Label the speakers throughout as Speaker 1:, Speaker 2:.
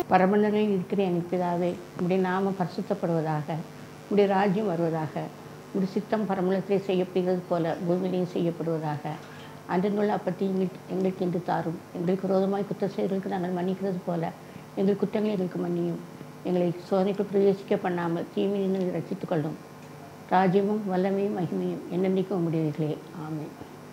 Speaker 1: பரமண்டலில் இருக்கிற என் பிதாவே உடைய நாமம் பரிசுத்தப்படுவதாக உடைய ராஜ்யம் வருவதாக உடைய சித்தம் பரமண்டலத்திலே செய்யப்படுகிறது போல பூமியிலையும் செய்யப்படுவதாக அன்றினுள்ள அப்பத்தி எங்களுக்கு எங்களுக்கு இன்று தாரும் எங்களுக்கு விரோதமாய் குற்ற செயல்களுக்கு நாங்கள் மன்னிக்கிறது போல எங்கள் குற்றங்களை எங்களுக்கு மன்னியும் எங்களை சோதனைக்கு பிரவேசிக்க பண்ணாமல் தீமையினை ரசித்துக் கொள்ளும் ராஜ்யமும் வல்லமையும் மகிமையும் என்னென்னைக்கும் உடையவர்களே ஆமென்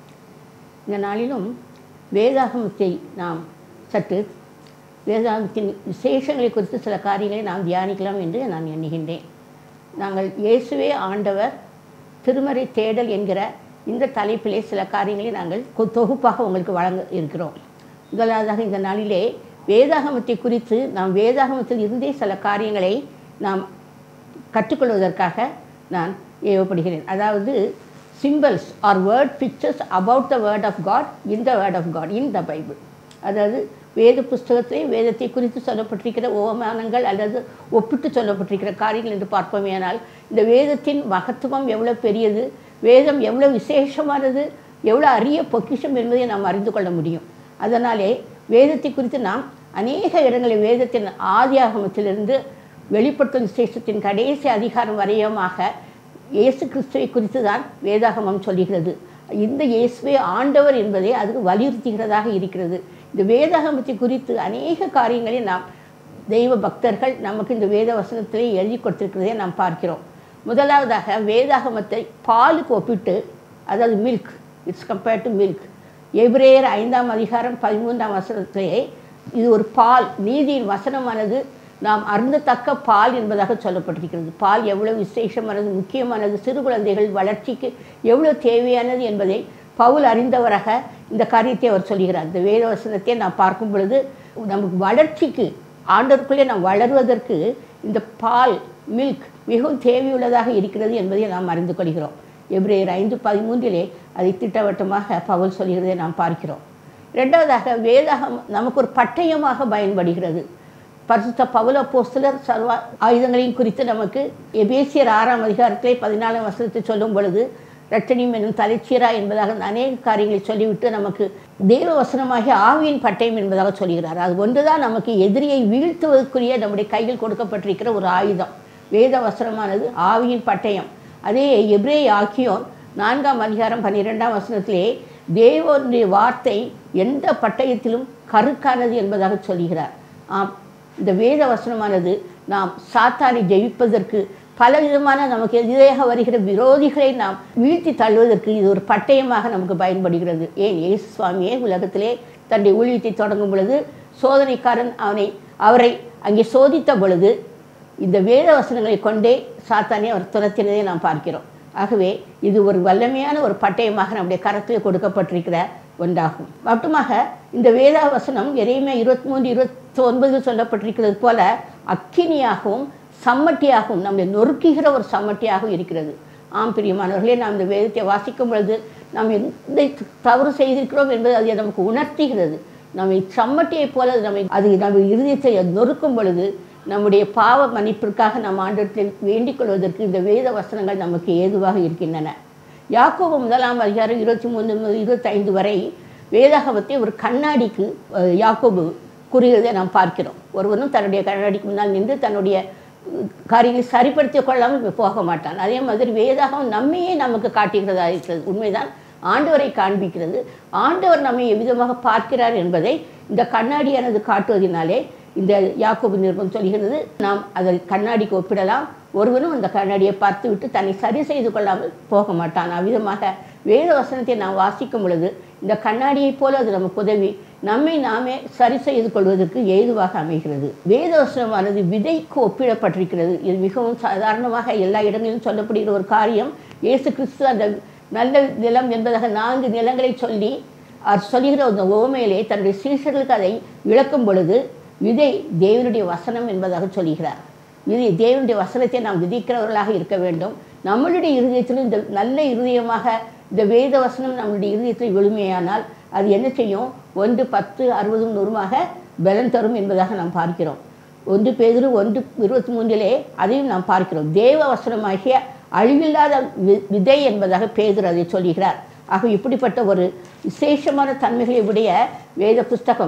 Speaker 1: இந்த நாளிலும் வேதாகமத்தை நாம் சற்று வேதாகமத்தின் விசேஷங்களை குறித்து சில காரியங்களை நாம் தியானிக்கலாம் என்று நான் எண்ணுகின்றேன் நாங்கள் இயேசுவே ஆண்டவர் திருமறை தேடல் என்கிற இந்த தலைப்பிலே சில காரியங்களை நாங்கள் கொ- தொகுப்பாக உங்களுக்கு வழங்க இருக்கிறோம் முதலாவதாக இந்த நாளிலே வேதாகமத்தை குறித்து நாம் வேதாகமத்தில் இருந்தே சில காரியங்களை நாம் கற்றுக்கொள்வதற்காக நான் ஏவப்படுகிறேன் அதாவது symbols are word pictures about the word of God in the word of God in the Bible அதாவது வேத புஸ்தகத்திலே வேதத்தை குறித்து சொல்லப்பட்டிருக்கிற ஓமானங்கள் அல்லது ஒப்பிட்டு சொல்லப்பட்டிருக்கிற காரியங்கள் என்று பார்ப்போமேயானால் இந்த வேதத்தின் மகத்துவம் எவ்வளோ பெரியது வேதம் எவ்வளோ விசேஷமானது எவ்வளோ அரிய பொக்கிஷம் என்பதை நாம் அறிந்து கொள்ள முடியும் அதனாலே வேதத்தை குறித்து நாம் அநேக இடங்களில் வேதத்தின் ஆதியாகமத்திலிருந்து வெளிப்படுத்தும் விசேஷத்தின் கடைசி அதிகாரம் வரையமாக இயேசு கிறிஸ்துவை குறித்து தான் வேதாகமம் சொல்லுகிறது இந்த இயேசுவே ஆண்டவர் என்பதை அது வலியுறுத்துகிறதாக இருக்கிறது இந்த வேதாகமத்தை குறித்து அநேக காரியங்களை நாம் தெய்வ பக்தர்கள் நமக்கு இந்த வேத வசனத்திலே எழுதி கொடுத்திருக்கிறதை நாம் பார்க்கிறோம் முதலாவதாக வேதாகமத்தை பாலுக்கு ஒப்பிட்டு அதாவது milk it's compared to milk எபிரேயர் ஐந்தாம் அதிகாரம் பதிமூன்றாம் வசனத்திலே இது ஒரு பால் நீதியின் வசனமானது நாம் அருந்தத்தக்க பால் என்பதாக சொல்லப்பட்டிருக்கிறது பால் எவ்வளவு விசேஷமானது முக்கியமானது சிறு குழந்தைகள் வளர்ச்சிக்கு எவ்வளவு தேவையானது என்பதை பவுல் அறிந்தவராக இந்த காரியத்தை அவர் சொல்கிறார் இந்த வேத வசனத்தை நாம் பார்க்கும் பொழுது நமக்கு வளர்ச்சிக்கு ஆண்டவருக்குள்ளே நாம் வளர்வதற்கு இந்த பால் மில்க் மிகவும் தேவையுள்ளதாக இருக்கிறது என்பதை நாம் அறிந்து கொள்கிறோம் எப்ரேயர் ஐந்து பதிமூன்றிலே அதை திட்டவட்டமாக பவுல் சொல்கிறதை நாம் பார்க்கிறோம் இரண்டாவதாக வேதாகம் நமக்கு ஒரு பட்டயமாக பயன்படுகிறது பரிசுத்த பவுல போஸ்தலர் சர்வ ஆயுதங்களையும் குறித்து நமக்கு எபேசியர் ஆறாம் அதிகாரத்திலே பதினாலாம் வசனத்தை சொல்லும் பொழுது ரட்டனியும் என்னும் தலைச்சீரா என்பதாக அநேக காரியங்களை சொல்லிவிட்டு நமக்கு தேவ வசனமாகிய ஆவியின் பட்டயம் என்பதாக சொல்கிறார் அது ஒன்றுதான் நமக்கு எதிரியை வீழ்த்துவதற்குரிய நம்முடைய கையில் கொடுக்கப்பட்டிருக்கிற ஒரு ஆயுதம் வேத வசனமானது ஆவியின் பட்டயம் அதே எப்ரே ஆக்கியோன் நான்காம் அதிகாரம் பன்னிரெண்டாம் வசனத்திலே தேவனுடைய வார்த்தை எந்த பட்டயத்திலும் கருக்கானது என்பதாக சொல்கிறார் ஆம் இந்த வேத வசனமானது நாம் சாத்தானை ஜெயிப்பதற்கு பலவிதமான நமக்கு எதிராக வருகிற விரோதிகளை நாம் வீழ்த்தி தள்ளுவதற்கு இது ஒரு பட்டயமாக நமக்கு பயன்படுகிறது ஏன் இயேசு சுவாமியே உலகத்திலே தன்னுடைய ஊழியத்தை தொடங்கும் பொழுது சோதனைக்காரன் அவனை அவரை அங்கே சோதித்த பொழுது இந்த வேத வசனங்களை கொண்டே சாத்தானே அவர் துரத்தினதை நாம் பார்க்கிறோம் ஆகவே இது ஒரு வல்லமையான ஒரு பட்டயமாக நம்முடைய கரத்தில் கொடுக்கப்பட்டிருக்கிற ஒன்றாகும் மட்டுமாக இந்த வேதா வசனம் எதையுமே இருபத்தி மூன்று இருபத்தி ஒன்பது சொல்லப்பட்டிருக்கிறது போல அக்கினியாகவும் சம்மட்டியாகவும் நம்மை நொறுக்குகிற ஒரு சம்மட்டியாகவும் இருக்கிறது ஆம் பிரியமானவர்களே நாம் இந்த வேதத்தை வாசிக்கும் பொழுது நாம் எந்த தவறு செய்திருக்கிறோம் என்பது அது நமக்கு உணர்த்துகிறது நம்மை சம்மட்டியைப் போல அது நம்மை அது நம்ம இருதயத்தை நொறுக்கும் பொழுது நம்முடைய பாவ மன்னிப்பிற்காக நம் ஆண்டத்தில் வேண்டிக் கொள்வதற்கு இந்த வேத வசனங்கள் நமக்கு ஏதுவாக இருக்கின்றன யாக்கோபு முதலாம் அதிகாரம் இருபத்தி மூணு முதல் இருபத்தைந்து வரை வேதாகமத்தை ஒரு கண்ணாடிக்கு அஹ், யாக்கோபு கூறுகிறதை நாம் பார்க்கிறோம் ஒருவனும் தன்னுடைய கண்ணாடிக்கு முன்னால் நின்று தன்னுடைய அஹ், காரியங்களை சரிப்படுத்திக் கொள்ளாமல் போக மாட்டான் அதே மாதிரி வேதாகம் நம்மையே நமக்கு காட்டுகிறதா இருக்கிறது உண்மைதான் ஆண்டவரை காண்பிக்கிறது ஆண்டவர் நம்மை எவ்விதமாக பார்க்கிறார் என்பதை இந்த கண்ணாடியானது காட்டுவதனாலே இந்த யாக்கோபு நிருபம் சொல்கிறது நாம் அதை கண்ணாடிக்கு ஒப்பிடலாம் ஒருவனும் அந்த கண்ணாடியை பார்த்துவிட்டு தன்னை சரி செய்து கொள்ளாமல் போக மாட்டான் அவ்விதமாக வேத வசனத்தை நாம் வாசிக்கும் பொழுது இந்த கண்ணாடியைப் போல அது நமக்கு உதவி நம்மை நாமே சரி செய்து கொள்வதற்கு ஏதுவாக அமைகிறது வேத வசனமானது விதைக்கு ஒப்பிடப்பட்டிருக்கிறது இது மிகவும் சாதாரணமாக எல்லா இடங்களிலும் சொல்லப்படுகிற ஒரு காரியம் இயேசு கிறிஸ்து அந்த நல்ல நிலம் என்பதாக நான்கு நிலங்களை சொல்லி அவர் சொல்லுகிற அந்த ஓமையிலே தன்னுடைய சீஷர்களுக்கு அதை விளக்கும் பொழுது விதை தேவனுடைய வசனம் என்பதாக சொல்கிறார் விதை தேவனுடைய வசனத்தை நாம் விதிக்கிறவர்களாக இருக்க வேண்டும் நம்மளுடைய இருதயத்திலும் இந்த நல்ல இருதயமாக இந்த வேத வசனம் நம்மளுடைய இருதயத்தில் விழுமையானால் அது என்ன செய்யும் ஒன்று பத்து அறுபதும் நூறுமாக பலன் தரும் என்பதாக நாம் பார்க்கிறோம் ஒன்று பேதுரு ஒன்று இருபத்தி மூன்றிலே அதையும் நாம் பார்க்கிறோம் தேவ வசனமாகிய அழிவில்லாத வி- விதை என்பதாக பேதுரு அதை சொல்கிறார் ஆக இப்படிப்பட்ட ஒரு விசேஷமான தன்மைகளை உடைய வேத புஸ்தகம்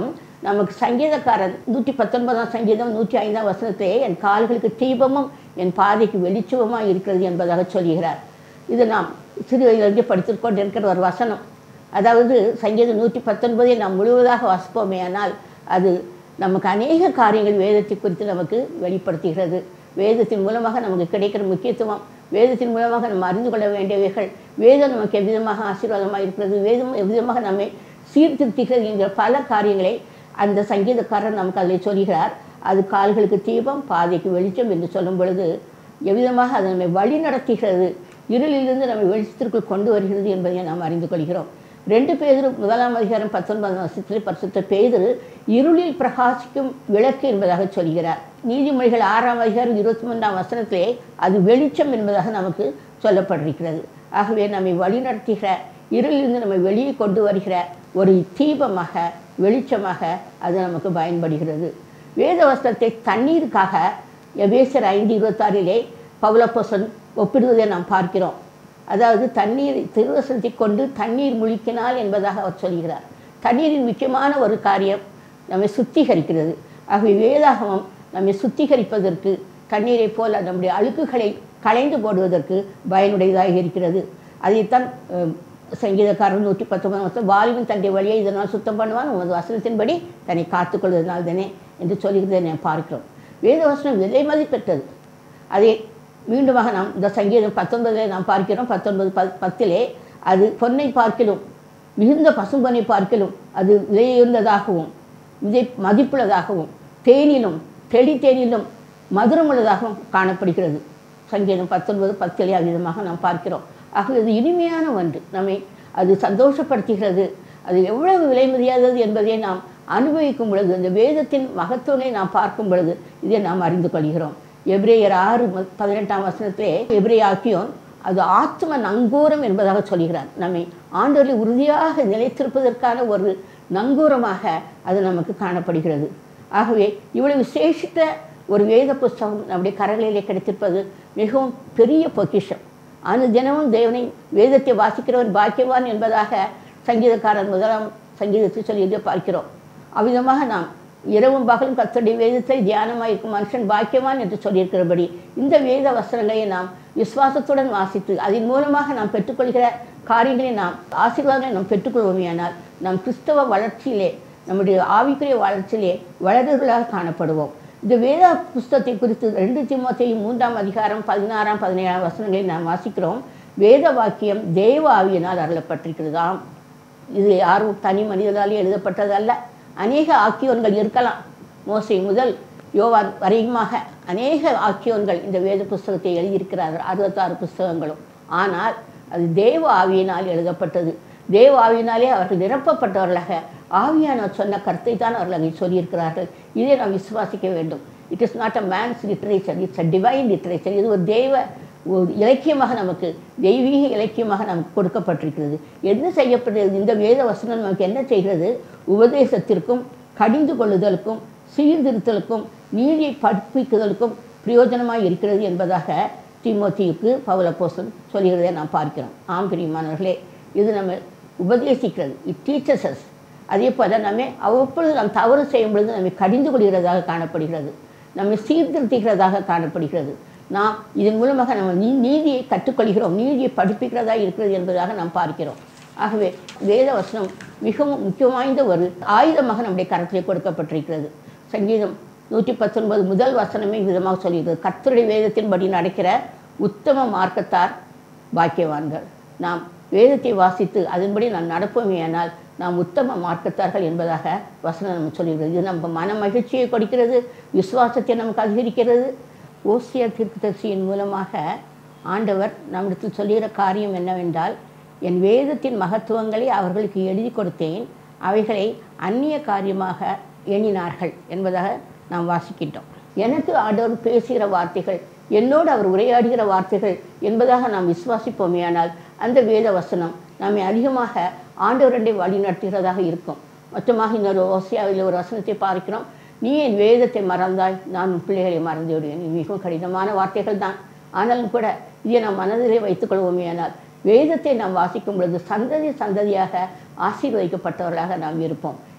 Speaker 1: நமக்கு சங்கீதக்காரன் நூற்றி பத்தொன்பதாம் சங்கீதம் நூற்றி ஐந்தாம் வசனத்திலே என் கால்களுக்கு தீபமும் என் பாதைக்கு வெளிச்சமுமாக இருக்கிறது என்பதாக சொல்கிறார் இது நாம் சிறு வயதிலிருந்து படித்துக் கொண்டிருக்கிற ஒரு வசனம் அதாவது சங்கீதம் நூற்றி பத்தொன்பதை நாம் முழுவதாக வாசிப்போமே ஆனால் அது நமக்கு அநேக காரியங்கள் வேதத்தை குறித்து நமக்கு வெளிப்படுத்துகிறது வேதத்தின் மூலமாக நமக்கு கிடைக்கிற முக்கியத்துவம் வேதத்தின் மூலமாக நம்ம அறிந்து கொள்ள வேண்டியவைகள் வேதம் நமக்கு எவ்விதமாக ஆசீர்வாதமாக இருக்கிறது வேதம் எவ்விதமாக நம்மை சீர்திருத்துகிறது என்கிற பல காரியங்களை அந்த சங்கீதக்காரர் நமக்கு அதில் சொல்கிறார் அது கால்களுக்கு தீபம் பாதைக்கு வெளிச்சம் என்று சொல்லும் பொழுது எவ்விதமாக அது நம்மை வழி நடத்துகிறது இருளிலிருந்து நம்மை வெளிச்சத்திற்குள் கொண்டு வருகிறது என்பதை நாம் அறிந்து கொள்கிறோம் ரெண்டு பேர் முதலாம் அதிகாரம் பத்தொன்பதாம் வருஷத்தில் பரிசுத்த பேதர் இருளில் பிரகாசிக்கும் விளக்கு என்பதாக சொல்கிறார் நீதிமொழிகள் ஆறாம் அதிகாரம் இருபத்தி மூன்றாம் வசனத்திலே அது வெளிச்சம் என்பதாக நமக்கு சொல்லப்பட்டிருக்கிறது ஆகவே நம்மை வழிநடத்துகிற இருளிலிருந்து நம்மை வெளியே கொண்டு வருகிற ஒரு தீபமாக வெளிச்சமாக அது நமக்கு பயன்படுகிறது வேத வஸ்திரத்தை தண்ணீருக்காக எபேசர் ஐந்து இருபத்தாறிலே பவுலப்போசன் ஒப்பிடுவதை நாம் பார்க்கிறோம் அதாவது தண்ணீர் திருவசனத்தை கொண்டு தண்ணீர் முழிக்கினால் என்பதாக அவர் சொல்கிறார் தண்ணீரின் முக்கியமான ஒரு காரியம் நம்மை சுத்திகரிக்கிறது ஆகவே வேதாகமம் நம்மை சுத்திகரிப்பதற்கு தண்ணீரை போல நம்முடைய அழுக்குகளை களைந்து போடுவதற்கு பயனுடையதாக இருக்கிறது அதைத்தான் அஹ், சங்கீதக்காரன் நூற்றி பத்தொன்பதாம் வருஷம் வாலிபன் தன்னுடைய வழியை இதனால் சுத்தம் பண்ணுவான் உமது வசனத்தின்படி தன்னை காத்துக்கொள்வதனால் தானே என்று சொல்லுகிறதை நாம் பார்க்கிறோம் வேத வசனம் விலை மதிப்பெற்றது அதை மீண்டுமாக நாம் இந்த சங்கீதம் பத்தொன்பதில் நாம் பார்க்கிறோம் பத்தொன்பது ப பத்திலே அது பொன்னை பார்க்கிலும் மிகுந்த பசும்பொன்னை பார்க்கிலும் அது விலையுள்ளதாகவும் விதை மதிப்புள்ளதாகவும் தேனிலும் தெளி தேனிலும் மதுரமுள்ளதாகவும் காணப்படுகிறது சங்கீதம் பத்தொன்பது பத்திலே அவ்விதமாக நாம் பார்க்கிறோம் ஆகவே இது இனிமையான ஒன்று நம்மை அது சந்தோஷப்படுத்துகிறது அது எவ்வளவு விலை மதியாதது என்பதை நாம் அனுபவிக்கும் பொழுது இந்த வேதத்தின் மகத்துவனை நாம் பார்க்கும் பொழுது இதை நாம் அறிந்து கொள்கிறோம் எபிரேயர் ஆறு ம- பதினெட்டாம் வசனத்திலே எபிரேயாக்கியோன் அது ஆத்ம நங்கூரம் என்பதாக சொல்கிறார் நம்மை ஆண்டவரில் உறுதியாக நிலைத்திருப்பதற்கான ஒரு நங்கூரமாக அது நமக்கு காணப்படுகிறது ஆகவே இவ்வளவு விசேஷித்த ஒரு வேத புஸ்தகம் நம்முடைய கரங்களிலே கிடைத்திருப்பது மிகவும் பெரிய பொக்கிஷம் அனு தினமும் தேவனை வேதத்தை வாசிக்கிறவர் பாக்கியவான் என்பதாக சங்கீதக்காரர் முதலாம் சங்கீதத்தை சொல்லி பார்க்கிறோம் அவ்விதமாக நாம் இரவும் பகலும் கர்த்தருடைய வேதத்தை தியானமாக இருக்கும் மனுஷன் பாக்கியவான் என்று சொல்லியிருக்கிறபடி இந்த வேத வஸ்திரங்களை நாம் விசுவாசத்துடன் வாசித்து அதன் மூலமாக நாம் பெற்றுக்கொள்கிற காரியங்களை நாம் ஆசீர்வாதங்களை நாம் பெற்றுக்கொள்வோமேயானால் நம் கிறிஸ்தவ வளர்ச்சியிலே நம்முடைய ஆவிக்குரிய வளர்ச்சியிலே வளர்களாக காணப்படுவோம் இந்த வேத புஸ்தகத்தை குறித்து ரெண்டு தீமோத்தேயு மூன்றாம் அதிகாரம் பதினாறாம் பதினேழாம் வசனங்களை நாம் வாசிக்கிறோம் வேத வாக்கியம் தேவ ஆவியினால் அருளப்பட்டிருக்கிறதாம் இது யாரும் தனி மனிதனாலே எழுதப்பட்டதல்ல அநேக ஆக்கியோன்கள் இருக்கலாம் மோசை முதல் யோவான் வரையுமாக அநேக ஆக்கியோன்கள் இந்த வேத புஸ்தகத்தை எழுதியிருக்கிறார்கள் அறுபத்தாறு புஸ்தகங்களும் ஆனால் அது தேவ ஆவியினால் எழுதப்பட்டது தேவ ஆவியினாலே அவர்கள் நிரப்பப்பட்டவர்களாக ஆவியானவர் சொன்ன கருத்தை தான் அவர்கள் அதை சொல்லியிருக்கிறார்கள் இதை நாம் விசுவாசிக்க வேண்டும் it is not a man's literature it's a divine literature இது ஒரு தெய்வ ஒரு இலக்கியமாக நமக்கு தெய்வீக இலக்கியமாக நமக்கு கொடுக்கப்பட்டிருக்கிறது என்ன செய்யப்படுகிறது இந்த வேத வசனம் நமக்கு என்ன செய்கிறது உபதேசத்திற்கும் கடிந்து கொள்ளுதலுக்கும் சீர்திருத்தலுக்கும் நீதியை படிப்பிக்குதலுக்கும் பிரயோஜனமாக இருக்கிறது என்பதாக தீமோத்தியுக்கு பவுலப்போசன் சொல்கிறதை நாம் பார்க்கிறோம் ஆம் பிரியமானவர்களே இது நம்ம உபதேசிக்கிறது இட் டீச்சர்ஸ் அதே போல நம்மை அவ்வப்பொழுது நாம் தவறு செய்யும் பொழுது நம்மை கடிந்து கொள்கிறதாக காணப்படுகிறது நம்மை சீர்திருத்துகிறதாக காணப்படுகிறது நாம் இதன் மூலமாக நம்ம நீ நீதியை கற்றுக்கொள்கிறோம் நீதியை படிப்பிக்கிறதா இருக்கிறது என்பதாக நாம் பார்க்கிறோம் ஆகவே வேத வசனம் மிகவும் முக்கியம் வாய்ந்த ஒரு ஆயுதமாக நம்முடைய கரத்திலே கொடுக்கப்பட்டிருக்கிறது சங்கீதம் நூற்றி பத்தொன்பது முதல் வசனமே விதமாக சொல்கிறது கர்த்தருடைய வேதத்தின்படி நடக்கிற உத்தம மார்க்கத்தார் பாக்கியவான்கள் நாம் வேதத்தை வாசித்து அதன்படி நாம் நடப்போமேயானால் நாம் உத்தம மார்க்கத்தார்கள் என்பதாக வசனம் நம்ம சொல்கிறது இது நம்ம மன மகிழ்ச்சியை கொடுக்கிறது விசுவாசத்தை நமக்கு அதிகரிக்கிறது ஓசிய தீர்க்கதரிசியின் மூலமாக ஆண்டவர் நம்மிடத்தில் சொல்லுகிற காரியம் என்னவென்றால் என் வேதத்தின் மகத்துவங்களை அவர்களுக்கு எழுதி கொடுத்தேன் அவைகளை அந்நிய காரியமாக எண்ணினார்கள் என்பதாக நாம் வாசிக்கின்றோம் எனக்கு ஆண்டவர் பேசுகிற வார்த்தைகள் என்னோடு அவர் உரையாடுகிற வார்த்தைகள் என்பதாக நாம் விசுவாசிப்போமேயானால் அந்த வேத வசனம் நம்மை அதிகமாக ஆண்டவரண்டை வழி நடத்துகிறதாக இருக்கும் மொத்தமாக இன்னொரு ஓசியாவில் ஒரு வசனத்தை பார்க்கிறோம் நீ என் வேதத்தை மறந்தாய் நான் உன் பிள்ளைகளை மறந்து விடுவேன் இது மிகவும் கடினமான வார்த்தைகள் தான் ஆனாலும் கூட இதை நாம் மனதிலே வைத்துக் கொள்வோமேயானால் வேதத்தை நாம் வாசிக்கும் பொழுது சந்ததி சந்ததியாக ஆசீர்வதிக்கப்பட்டவர்களாக நாம் இருப்போம்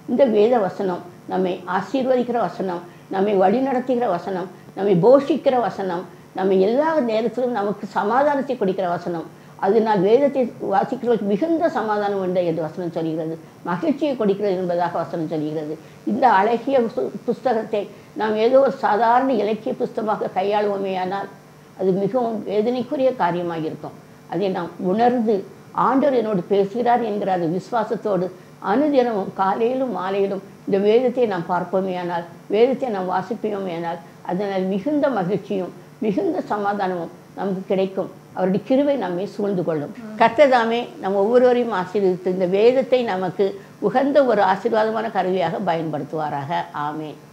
Speaker 1: இந்த வேத வசனம் நம்மை ஆசீர்வதிக்கிற வசனம் நம்மை வழிநடத்துகிற வசனம் நம்மை போஷிக்கிற வசனம் நம்ம எல்லா நேரத்திலும் நமக்கு சமாதானத்தை கொடுக்கிற வசனம் அது நான் வேதத்தை வாசிக்கிறவர்களுக்கு மிகுந்த சமாதானம் உண்டு என்று வசனம் சொல்கிறது மகிழ்ச்சியை கொடுக்கிறது என்பதாக வசனம் சொல்கிறது இந்த அழகிய புஸ்த- புஸ்தகத்தை நாம் ஏதோ ஒரு சாதாரண இலக்கிய புஸ்தகமாக கையாளுவோமேயானால் அது மிகவும் வேதனைக்குரிய காரியமாக இருக்கும் அதை நாம் உணர்ந்து ஆண்டவர் என்னோடு பேசுகிறார் என்கிற அந்த விசுவாசத்தோடு அனுதினமும் காலையிலும் மாலையிலும் இந்த வேதத்தை நாம் பார்ப்போமேயானால் வேதத்தை நாம் வாசிப்போமேயானால் அதனால் மிகுந்த மகிழ்ச்சியும் மிகுந்த சமாதானமும் நமக்கு கிடைக்கும் அவருடைய கிருபை நம்மை சூழ்ந்து கொள்ளும் கர்த்ததாமே நம் ஒவ்வொருவரையும் ஆசீர்வதித்து இந்த வேதத்தை நமக்கு உகந்த ஒரு ஆசீர்வாதமான கருவியாக பயன்படுத்துவாராக ஆமென்